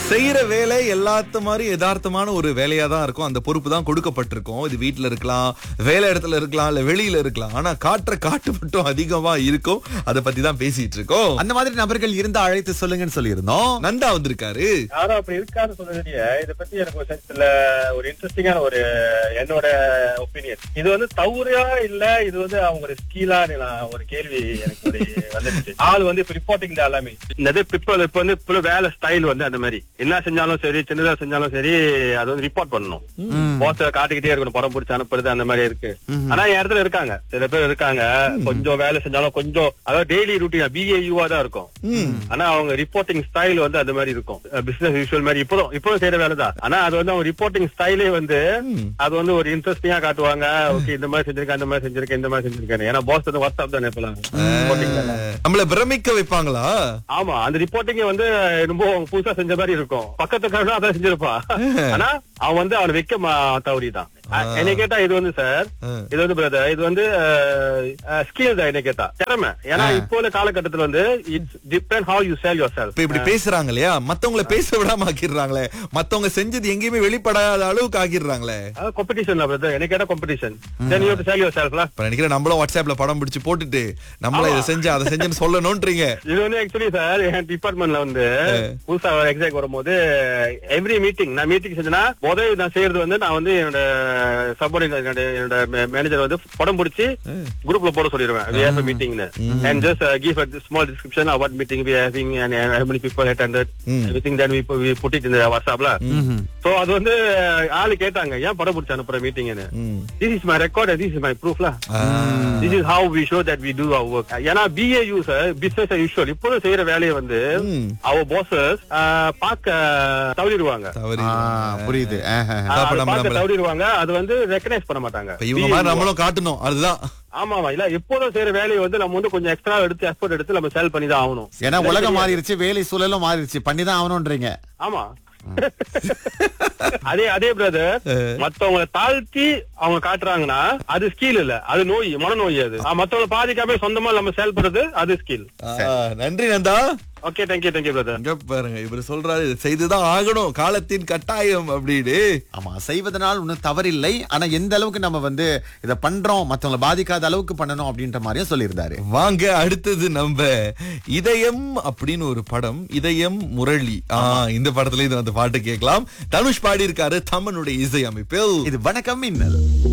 செய்யற வேலை எல்லாத்த மாதிரி யதார்த்தமான ஒரு வேலையா தான் இருக்கும் அந்த பொறுப்பு தான் கொடுக்கப்பட்டிருக்கும் இது வீட்ல இருக்கலாம் வேலை இடத்துல இருக்கலாம் இல்ல வெளியில இருக்கலாம் ஆனா காற்ற காட்டு மட்டும் அதிகமா இருக்கும் அதை பத்தி தான் பேசிட்டு இருக்கோம் அந்த மாதிரி நபர்கள் இருந்தா அழைத்து சொல்லுங்கன்னு சொல்லியிருந்தோம் நந்தா வந்திருக்காரு யாரும் அப்படி இருக்கான்னு சொல்றதுலயே இத பத்தி எனக்கு ஒரு சென்ஸ்ல ஒரு இன்ட்ரெஸ்டிங்கான ஒரு என்னோட ஒப்பீனியன் இது வந்து தவறா இல்ல இது வந்து அவங்க ஒரு ஸ்கீலா நான் ஒரு கேள்வி எனக்கு ஒரு வந்துச்சு ஆள் வந்து இப்ப ரிப்போர்ட்டிங் தான் எல்லாமே இந்த பிப்பல் இப்ப வந்து இப்ப வேலை ஸ்டைல் வந்து அந்த மாதிரி என்ன செஞ்சாலும் சரி சின்னதா செஞ்சாலும் சரி அது வந்து ரிப்போர்ட் பண்ணணும் போஸ்ட காட்டிக்கிட்டே இருக்கணும் படம் பிடிச்சி அனுப்புறது அந்த மாதிரி இருக்கு ஆனா என் இடத்துல இருக்காங்க சில பேர் இருக்காங்க கொஞ்சம் வேலை செஞ்சாலும் கொஞ்சம் அதாவது டெய்லி ரூட்டீன் பிஏயூவா தான் இருக்கும் ஆனா அவங்க ரிப்போர்ட்டிங் ஸ்டைல் வந்து அந்த மாதிரி இருக்கும் பிசினஸ் யூஸ்வல் மாதிரி இப்போதும் இப்போதும் செய்யற வேலை தான் ஆனா அது வந்து அவங்க ரிப்போர்ட்டிங் ஸ்டைலே வந்து அது வந்து ஒரு இன்ட்ரெஸ்டிங்கா காட்டுவாங்க ஓகே இந்த மாதிரி செஞ்சிருக்கேன் அந்த மாதிரி செஞ்சிருக்கேன் இந்த மாதிரி செஞ்சிருக்கேன் ஏன்னா பாஸ் வந்து வாட்ஸ்அப் தானே இப்பெல்லாம் reporting தானே. நம்மள பிரமிக்க வைப்பாங்களா ஆமா அந்த ரிப்போர்ட்டிங் வந்து ரொம்ப புதுசா செஞ்ச மாதிரி இருக்கும் பக்கத்துக்காரனும் அதான் செஞ்சிருப்பான் ஆனா அவன் வந்து அவனை வைக்க மா- தவறிதான் அஹ், என்னை கேட்டா இது வந்து சார் இது வந்து பிரதர் இது வந்து ஸ்கில் தான் என்ன கேட்டா திறமை ஏன்னா இப்போ உள்ள காலகட்டத்துல வந்து it's depend how you sell yourself இப்ப இப்படி பேசுறாங்க இல்லையா மத்தவங்கள பேச விடாம ஆக்கிடுறாங்களே மத்தவங்க செஞ்சது எங்கேயுமே வெளிப்படாத அளவுக்கு ஆக்கிடுறாங்களே காம்படிஷன் பிரதர் என்ன கேட்டா காம்படிஷன் தென் யூ சேல் யுவர் செல்ஃப்ல இப்ப நினைக்கிறேன் நம்மளும் வாட்ஸ்அப்ல படம் பிடிச்சு போட்டுட்டு நம்மள இதை செஞ்சு அதை செஞ்சுன்னு சொல்லணும்ன்றீங்க இது வந்து ஆக்சுவலி சார் என் டிபார்ட்மெண்ட்ல வந்து புதுசா எக்ஸாக் வரும்போது எவ்ரி மீட்டிங் நான் மீட்டிங் செஞ்சேன்னா முதல் நான் செய்யறது வந்து நான் வந்து என்னோட சப்பார்டினேட் என்னோட மேனேஜர் வந்து படம் பிடிச்சி குரூப்ல போட சொல்லிடுவேன் we have a meeting and just uh, give a small description of what meeting we are having and uh, how many people attended everything then we put, we put it in the whatsappல so அது வந்து ஆளு கேட்டாங்க ஏன் படம் பிடிச்சி அனுப்புற மீட்டிங்னு ம். this is my record and this is my proof lah this is how we show that we do our work ஏன்னா BAU sir business as usual இப்போதும் செய்யற வேலையை வந்து ம். our bosses ஆஹ், பார்க்க தவறிடுவாங்க தவறி ஆ, புரியுது ஆஹ், ஆஹ். ஆஹ், அப்ப அதை நம்ம- பார்க்க நம்மள- தவறிடுவாங்க அது வந்து ரெக்கனைஸ் பண்ண மாட்டாங்க இப்ப இவங்க மாதிரி நம்மளும் காட்டணும் அதுதான் ஆமா ஆமா இல்ல எப்போதும் செய்யற வேலையை வந்து நம்ம வந்து கொஞ்சம் எக்ஸ்ட்ரா எடுத்து எஃபோர்ட் எடுத்து நம்ம செல் பண்ணி தான் ஆகணும் ஏன்னா உலகம் மாறிடுச்சு வேலை சூழலும் மாறிடுச்சு பண்ணிதான் ஆகணும்ன்றீங்க ஆமா அதே அதே பிரதர் மத்தவங்கள தாழ்த்தி அவங்க காட்டுறாங்கன்னா அது ஸ்கில் இல்ல அது நோய் மனநோய் அது ஆஹ், மத்தவங்கள பாதிக்காம சொந்தமா நம்ம செயல்படுறது அது ஸ்கில் ஆ, நன்றி Nanda okay thank you thank you brother இங்க பாருங்க இவர் சொல்றாரு "இதை செய்துதான் ஆகணும் காலத்தின் கட்டாயம் அப்படின்னு ஆமா செய்வதனால் ஒன்றும் தவறில்லை ஆனா எந்த அளவுக்கு நம்ம வந்து இதை பண்றோம் மத்தவங்களை பாதிக்காத அளவுக்கு பண்ணணும் அப்படின்ற மாதிரியும் சொல்லியிருந்தாரு வாங்க அடுத்தது நம்ம இதயம் அப்படின்னு ஒரு படம் இதயம் முரளி ஆ இந்த படத்துல இது அந்த பாட்டு கேட்கலாம் தனுஷ் பாடி இருக்காரு தமனுடைய இசை அமைப்பில் இது வணக்கம் மின்னல்